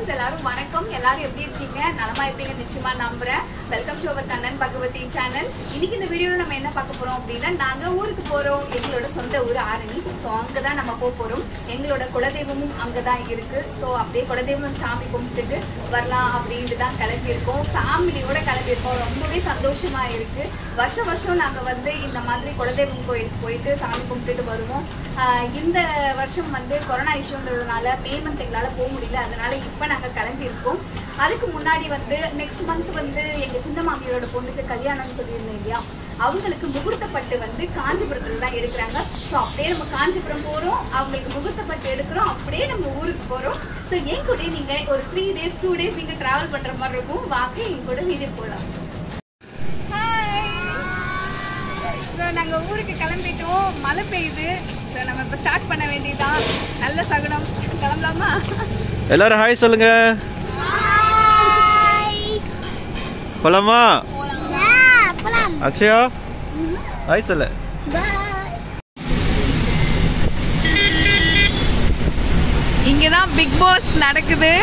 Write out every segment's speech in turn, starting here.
Friends எல்லாரும் வணக்கம் எல்லாரும் எப்படி இருக்கீங்க நலமா இருப்பீங்க நிச்சயமா நம்புறேன் welcome to our Kannan Bhagavathi channel இன்னைக்கு இந்த வீடியோல நம்ம என்ன பார்க்க போறோம் அப்படின்னா நாங்க ஊருக்கு போறோம் எங்களோட சொந்த ஊர் ஆரணி ஸோ அங்கதான் நம்ம போக போறோம் எங்களோட குலதெய்வமும் அங்கதான் இருக்கு ஸோ அப்படியே குலதெய்வம் சாமி கும்பிட்டுட்டு வரலாம் அப்படின்ட்டு தான் கிளம்பியிருக்கோம் ஃபேமிலியோட கிளம்பியிருக்கோம் ரொம்பவே சந்தோஷமா இருக்கு வருஷம் வருஷம் நாங்க வந்து இந்த மாதிரி குலதெய்வம் கோயிலுக்கு போயிட்டு சாமி கும்பிட்டுட்டு வருவோம் ஆஹ் இந்த வருஷம் வந்து கொரோனா இஷ்யூன்றதுனால மே மந்த் எங்களால் போக முடியல அதனால இப்போ நாங்கள் கிளம்பியிருக்கோம் அதுக்கு முன்னாடி வந்து நெக்ஸ்ட் மந்த் வந்து எங்கள் சின்ன மாமியாரோட பொண்ணுக்கு கல்யாணம்னு சொல்லியிருந்தேன் இல்லையா அவங்களுக்கு முகூர்த்தப்பட்டு வந்து காஞ்சிபுரத்தில் தான் எடுக்கிறாங்க ஸோ அப்படியே நம்ம காஞ்சிபுரம் போகிறோம் அவங்களுக்கு முகூர்த்தப்பட்டு எடுக்கிறோம் அப்படியே நம்ம ஊருக்கு போகிறோம் ஸோ என் கூட நீங்கள் ஒரு த்ரீ டேஸ் டூ டேஸ் நீங்கள் ட்ராவல் பண்ணுற மாதிரி இருக்கும் வாங்க என் கூட வீடியோ போகலாம் ஸோ நாங்கள் ஊருக்கு கிளம்பிட்டோம் மழை பெய்யுது ஸோ நம்ம இப்போ ஸ்டார்ட் பண்ண வேண்டியதுதான் நல்ல சகுனம் கிளம்பலாமா எல்லாரும் ஹாய் சொல்லுங்க போலாமா அக்ஷயா ஹாய் சொல்லு இங்கே தான் பிக் பாஸ் நடக்குது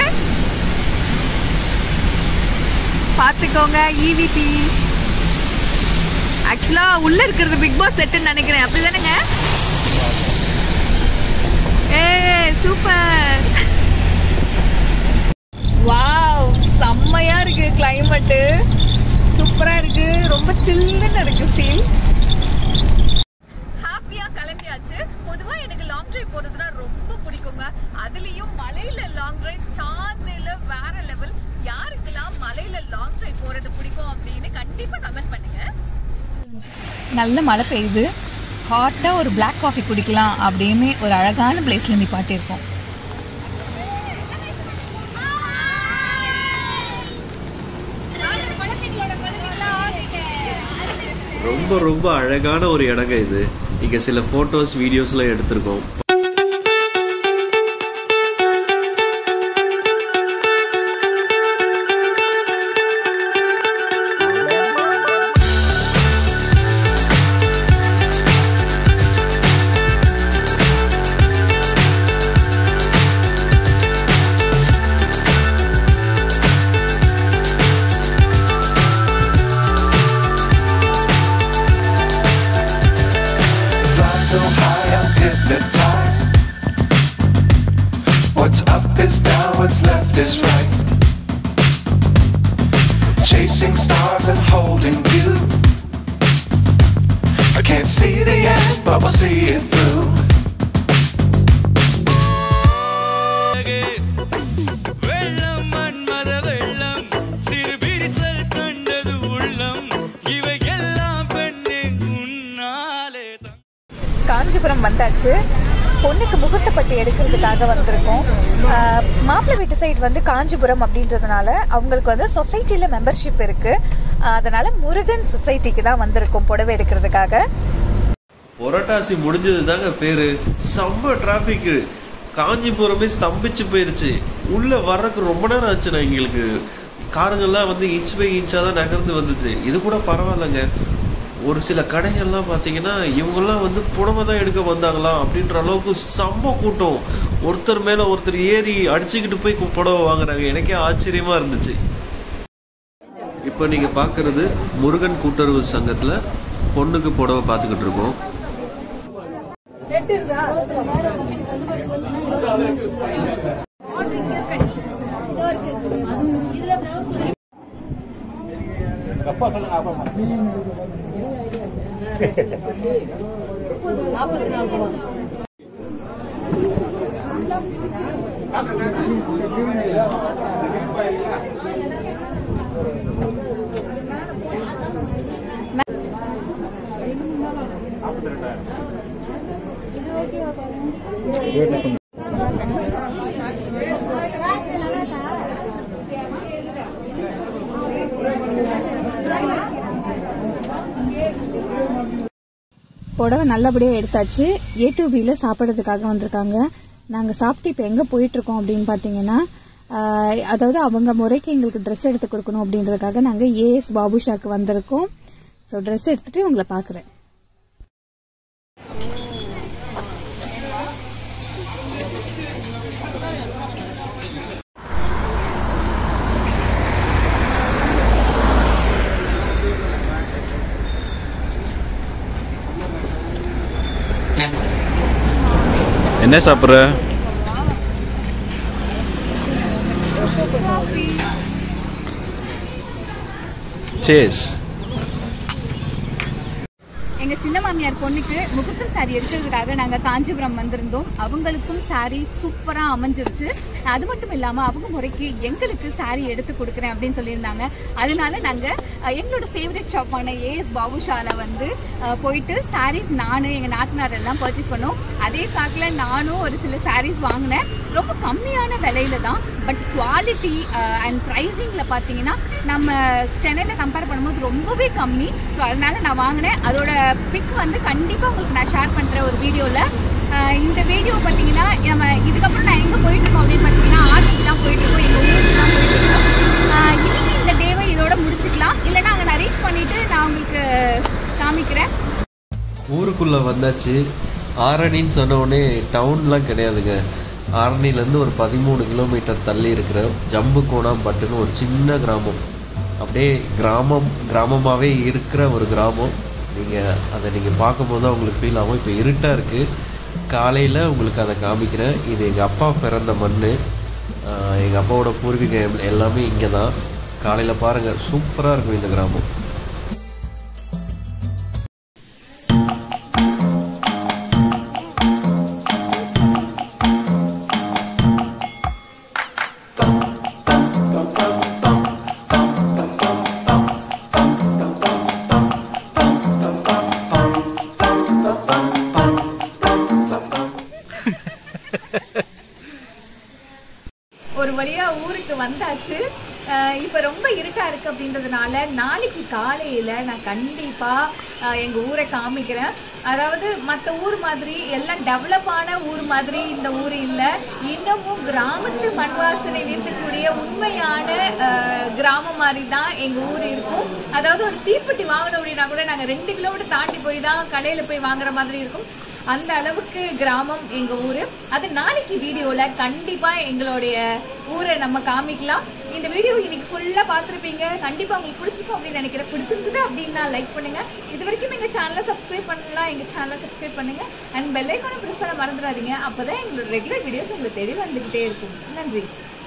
பார்த்துக்கோங்க இவிபி ஆக்சுவலாக உள்ளே இருக்கிறது பிக் பாஸ் செட்டுன்னு நினைக்கிறேன் அப்படி தானேங்க ஏ சூப்பர் வாவ் செம்மையா இருக்கு கிளைமேட்டு சூப்பரா இருக்கு ரொம்ப சில்லுன்னு இருக்கு ஃபீல் ஹாப்பியா கிளம்பியாச்சு பொதுவா எனக்கு லாங் டிரைவ் போறதுனா ரொம்ப பிடிக்குங்க அதுலயும் மலையில லாங் டிரைவ் சான்ஸ் இல்ல வேற லெவல் யாருக்கெல்லாம் மலையில லாங் டிரைவ் போறது பிடிக்கும் அப்படின்னு கண்டிப்பா கமெண்ட் பண்ணுங்க நல்ல மழை பெய்யுது ஹாட்டாக ஒரு பிளாக் காஃபி குடிக்கலாம் அப்படின்னு ஒரு அழகான பிளேஸில் நிப்பாட்டியிருக்கோம் ரொம்ப ரொம்ப அழகான ஒரு இடங்க இது இங்க சில போட்டோஸ் வீடியோஸ்லாம் எடுத்திருக்கோம் Fly so high, I'm hypnotized. What's up is down, what's left is right. Chasing stars and holding you. I can't see the end, but we'll see it through. வெள்ளம் மன்மத வெள்ளம் சிறு விரிசல் கண்டது உள்ளம் இவை எல்லாம் பெண்ணே உன்னாலே தான் காஞ்சிபுரம் வந்தாச்சு பொண்ணுக்கு முகூர்த்தப்பட்டு எடுக்கிறதுக்காக வந்திருக்கோம் ஆஹ் மாப்பிள்ளை வீட்டு சைடு வந்து காஞ்சிபுரம் அப்படின்றதுனால அவங்களுக்கு வந்து சொசைட்டியில் மெம்பர்ஷிப் இருக்குது அதனால் முருகன் சொசைட்டிக்கு தான் வந்திருக்கோம் புடவை எடுக்கிறதுக்காக புரட்டாசி முடிஞ்சது தாங்க பேரு செம்ம டிராபிக் காஞ்சிபுரமே ஸ்தம்பிச்சு போயிருச்சு உள்ள வர்றதுக்கு ரொம்ப நேரம் ஆச்சுண்ணா எங்களுக்கு காருங்கெல்லாம் வந்து இன்ச் பை இன்ச்சாக தான் நகர்ந்து வந்துச்சு இது கூட பரவாயில்லைங்க ஒரு சில கடைகள்லாம் பார்த்தீங்கன்னா இவங்கெல்லாம் வந்து புடவை தான் எடுக்க வந்தாங்களா அப்படின்ற அளவுக்கு செம்ம கூட்டம் ஒருத்தர் மேலே ஒருத்தர் ஏறி அடிச்சுக்கிட்டு போய் கு- புடவை வாங்குறாங்க எனக்கே ஆச்சரியமா இருந்துச்சு இப்போ நீங்கள் பார்க்குறது முருகன் கூட்டுறவு சங்கத்தில் பொண்ணுக்கு புடவை பார்த்துக்கிட்டு இருக்கோம் புடவை நல்லபடியாக எடுத்தாச்சு ஏ டு பியில் சாப்பிட்றதுக்காக வந்திருக்காங்க நாங்கள் சாப்பிட்டு இப்போ எங்கே போயிட்டுருக்கோம் அப்படின்னு பார்த்தீங்கன்னா ஆஹ், அதாவது அவங்க முறைக்கு எங்களுக்கு ட்ரெஸ் எடுத்து கொடுக்கணும் அப்படின்றதுக்காக நாங்கள் ஏஎஸ் பாபுஷாக்கு வந்திருக்கோம் ஸோ ட்ரெஸ் எடுத்துகிட்டு உங்களை பார்க்குறேன் என்ன சாப்பிட்ற சேஸ் எங்க சின்ன மாமியார் பொண்ணுக்கு முகூர்த்தம் சாரி எடுக்கிறதுக்காக நாங்க காஞ்சிபுரம் வந்திருந்தோம் அவங்களுக்கும் சாரி சூப்பரா அமைஞ்சிருச்சு அது மட்டும் இல்லாம அவங்க முறைக்கு எங்களுக்கு சாரி எடுத்து கொடுக்குறேன் அப்படின்னு சொல்லியிருந்தாங்க அதனால நாங்க அஹ், எங்களோட ஃபேவரட் ஷாப்பான ஏஎஸ் பாபுஷால வந்து அஹ், போயிட்டு சாரீஸ் நானு எங்க நாத்தனார் எல்லாம் பர்ச்சேஸ் பண்ணோம் அதே சாக்கில் நானும் ஒரு சில சாரீஸ் வாங்கினேன் ரொம்ப கம்மியான விலையில தான் பட் குவாலிட்டி அண்ட் ப்ரைஸிங்ல பார்த்தீங்கன்னா நம்ம சென்னையில் கம்பேர் பண்ணும்போது ரொம்பவே கம்மி ஸோ அதனால நான் வாங்கினேன் அதோட பிக் வந்து கண்டிப்பாக உங்களுக்கு நான் ஷேர் பண்ணுறேன் ஒரு வீடியோவில் இந்த வீடியோ பார்த்தீங்கன்னா நம்ம இதுக்கப்புறம் நான் எங்கே போயிட்டு இருக்கோம் அப்படின்னு பார்த்தீங்கன்னா ஆர்டிக்கு தான் போயிட்டு இருக்கோம் எங்கள் ஊருக்கு தான் போயிட்டு இருக்கோம் ஆஹ் இன்னைக்கு இந்த டேவை இதோட முடிச்சுக்கலாம் இல்லைன்னா அங்கே நான் ரீச் பண்ணிட்டு நான் உங்களுக்கு காமிக்கிறேன் ஊருக்குள்ளே வந்தாச்சு ஆரணின்னு சொன்ன உடனே டவுன்லாம் கிடையாதுங்க ஆரணிலேருந்து ஒரு பதிமூணு கிலோமீட்டர் தள்ளி இருக்கிற ஜம்பு கோணாம்பட்டுன்னு ஒரு சின்ன கிராமம் அப்படியே கிராமம் கிராமமாகவே இருக்கிற ஒரு கிராமம் நீங்கள் அதை நீங்கள் பார்க்கும்போது தான் உங்களுக்கு ஃபீல் ஆகும் இப்போ இருட்டாக இருக்குது காலையில் உங்களுக்கு அதை காமிக்கிறேன் இது எங்கள் அப்பா பிறந்த மண் எங்கள் அப்பாவோட பூர்வீகம் எல்லாமே இங்கே தான் காலையில் பாருங்கள் சூப்பராக இருக்கும் இந்த கிராமம் ஒரு வழியா ஊருக்கு வந்தாச்சு அஹ் இப்ப ரொம்ப இருட்டா இருக்கு அப்படின்றதுனால நாளைக்கு காலையில நான் கண்டிப்பா அஹ் எங்க ஊரை காமிக்கிறேன் அதாவது மத்த ஊர் மாதிரி எல்லாம் டெவலப்பான ஊர் மாதிரி இந்த ஊர் இல்ல இன்னமும் கிராமத்து மண் வாசனை வீசக்கூடிய உண்மையான அஹ், கிராமம் மாதிரி தான் எங்க ஊர் இருக்கும் அதாவது ஒரு தீப்பெட்டி வாங்கணும் அப்படின்னா கூட நாங்க ரெண்டு கிலோமீட்டர் தாண்டி போய் தான் கடையில போய் வாங்குற மாதிரி இருக்கும் அந்த அளவுக்கு கிராமம் எங்க ஊரு அது நாளைக்கு வீடியோல கண்டிப்பா எங்களுடைய ஊரை நம்ம காமிக்கலாம் இந்த வீடியோ இன்னைக்கு ஃபுல்லா பார்த்திருப்பீங்க கண்டிப்பா உங்களுக்கு பிடிச்சிருக்கும் அப்படின்னு நினைக்கிறேன் பிடிச்சிருந்தது அப்படின்னா லைக் பண்ணுங்க இது வரைக்கும் எங்க சேனலை சப்ஸ்கிரைப் பண்ணலாம் எங்க சேனலை சப்ஸ்கிரைப் பண்ணுங்க அண்ட் பெல் ஐக்கானை ப்ரெஸ் பண்ண மறந்துடாதீங்க அப்பதான் எங்களோட ரெகுலர் வீடியோஸ் உங்களுக்கு தேடி வந்துகிட்டே இருக்கும் நன்றி